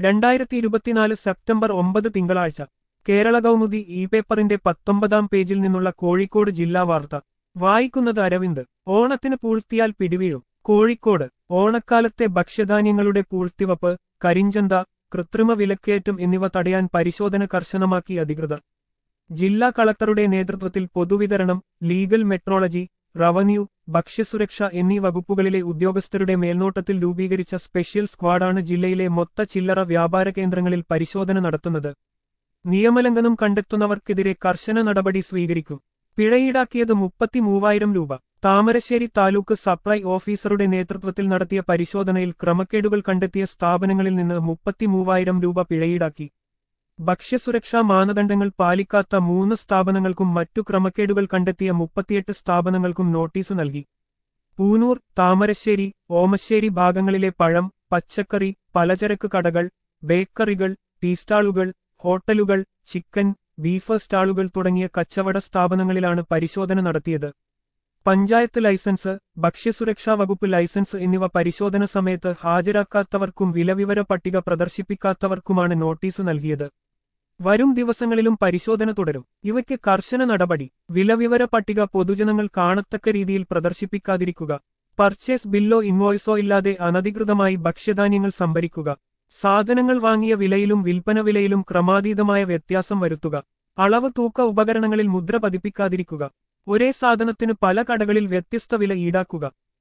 രണ്ടായിരത്തി ഇരുപത്തിനാല് സെപ്റ്റംബർ ഒമ്പത് തിങ്കളാഴ്ച കേരള കൗമുദി ഇ പേപ്പറിന്റെ പത്തൊമ്പതാം പേജിൽ നിന്നുള്ള കോഴിക്കോട് ജില്ലാ വാർത്ത വായിക്കുന്നത് അരവിന്ദ് ഓണത്തിന് പൂഴ്ത്തിയാൽ പിടിവീഴും കോഴിക്കോട് ഓണക്കാലത്തെ ഭക്ഷ്യധാന്യങ്ങളുടെ പൂഴ്ത്തിവപ്പ് കരിഞ്ചന്ത കൃത്രിമ വിലക്കയറ്റം എന്നിവ തടയാൻ പരിശോധന കർശനമാക്കി അധികൃതർ ജില്ലാ കളക്ടറുടെ നേതൃത്വത്തിൽ പൊതുവിതരണം ലീഗൽ മെട്രോളജി റവന്യൂ ഭക്ഷ്യസുരക്ഷ എന്നീ വകുപ്പുകളിലെ ഉദ്യോഗസ്ഥരുടെ മേൽനോട്ടത്തിൽ രൂപീകരിച്ച സ്പെഷ്യൽ സ്ക്വാഡാണ് ജില്ലയിലെ മൊത്ത ചില്ലറ വ്യാപാര കേന്ദ്രങ്ങളിൽ പരിശോധന നടത്തുന്നത് നിയമലംഘനം കണ്ടെത്തുന്നവർക്കെതിരെ കർശന നടപടി സ്വീകരിക്കും പിഴയീടാക്കിയത് മുപ്പത്തിമൂവായിരം രൂപ താമരശ്ശേരി താലൂക്ക് സപ്ലൈ ഓഫീസറുടെ നേതൃത്വത്തിൽ നടത്തിയ പരിശോധനയിൽ ക്രമക്കേടുകൾ കണ്ടെത്തിയ സ്ഥാപനങ്ങളിൽ നിന്ന് മുപ്പത്തിമൂവായിരം രൂപ പിഴയീടാക്കി ഭക്ഷ്യസുരക്ഷാ മാനദണ്ഡങ്ങൾ പാലിക്കാത്ത മൂന്ന് സ്ഥാപനങ്ങൾക്കും മറ്റു ക്രമക്കേടുകൾ കണ്ടെത്തിയ മുപ്പത്തിയെട്ട് സ്ഥാപനങ്ങൾക്കും നോട്ടീസ് നൽകി പൂനൂർ താമരശ്ശേരി ഓമശ്ശേരി ഭാഗങ്ങളിലെ പഴം പച്ചക്കറി പലചരക്ക് കടകൾ ബേക്കറികൾ ടീ സ്റ്റാളുകൾ ഹോട്ടലുകൾ ചിക്കൻ ബീഫ് സ്റ്റാളുകൾ തുടങ്ങിയ കച്ചവട സ്ഥാപനങ്ങളിലാണ് പരിശോധന നടത്തിയത് പഞ്ചായത്ത് ലൈസൻസ് ഭക്ഷ്യസുരക്ഷാ വകുപ്പ് ലൈസൻസ് എന്നിവ പരിശോധന സമയത്ത് ഹാജരാക്കാത്തവർക്കും വിലവിവര പട്ടിക പ്രദർശിപ്പിക്കാത്തവർക്കുമാണ് നോട്ടീസ് നൽകിയത് വരും ദിവസങ്ങളിലും പരിശോധന തുടരും ഇവയ്ക്ക് കർശന നടപടി വിലവിവര പട്ടിക പൊതുജനങ്ങൾ കാണത്തക്ക രീതിയിൽ പ്രദർശിപ്പിക്കാതിരിക്കുക പർച്ചേസ് ബില്ലോ ഇൻവോയ്സോ ഇല്ലാതെ അനധികൃതമായി ഭക്ഷ്യധാന്യങ്ങൾ സംഭരിക്കുക സാധനങ്ങൾ വാങ്ങിയ വിലയിലും വിൽപ്പന വിലയിലും ക്രമാതീതമായ വ്യത്യാസം വരുത്തുക അളവ് തൂക്ക ഉപകരണങ്ങളിൽ മുദ്ര പതിപ്പിക്കാതിരിക്കുക ഒരേ സാധനത്തിന് പല കടകളിൽ വ്യത്യസ്ത വില ഈടാക്കുക